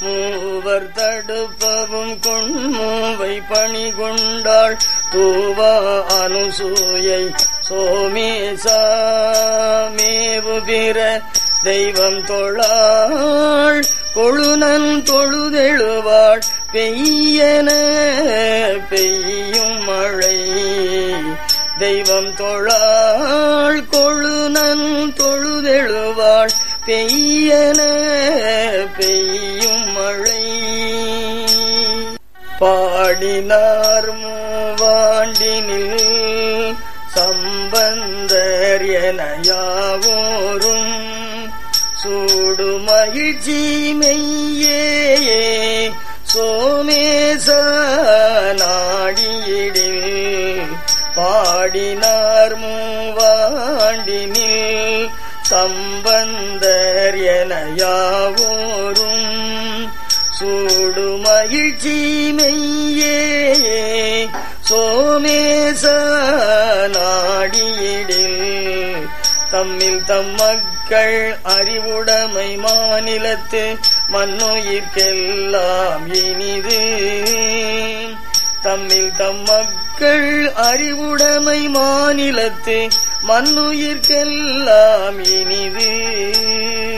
மூவர் தடுப்பவும் கொண்மூவை பணி கொண்டாள் தூவா அனுசூயை சோமேசாமேவு பிற தெய்வம் தொழாள் கொழுநன் தொழுதெழுவாள் பெய்யன பெய்யும் மழை தெய்வம் தொழாள் கொழுநன் தொழுதெழுவாள் பெய்யன பெய்யும் மழை பாடினார் மூவாண்டினில் சம்பந்தர் என யாவோரும் சூடு மகிழ்ச்சி மெய்யே சோமேச நாடியிடில் பாடினார் மூவாண்டினில் சம்பந்தர் என யாவோரும் சூடு மகிழ்ச்சி மெய்யே சோமேச நாடியிடில் தம்மில் தம் மக்கள் அறிவுடைமை மாநிலத்து மண்ணுயிர்க்கெல்லாம் இனிது தம்மில் தம் மக்கள் அறிவுடைமை மாநிலத்து மண்ணுயிர்க்கெல்லாம் இனிது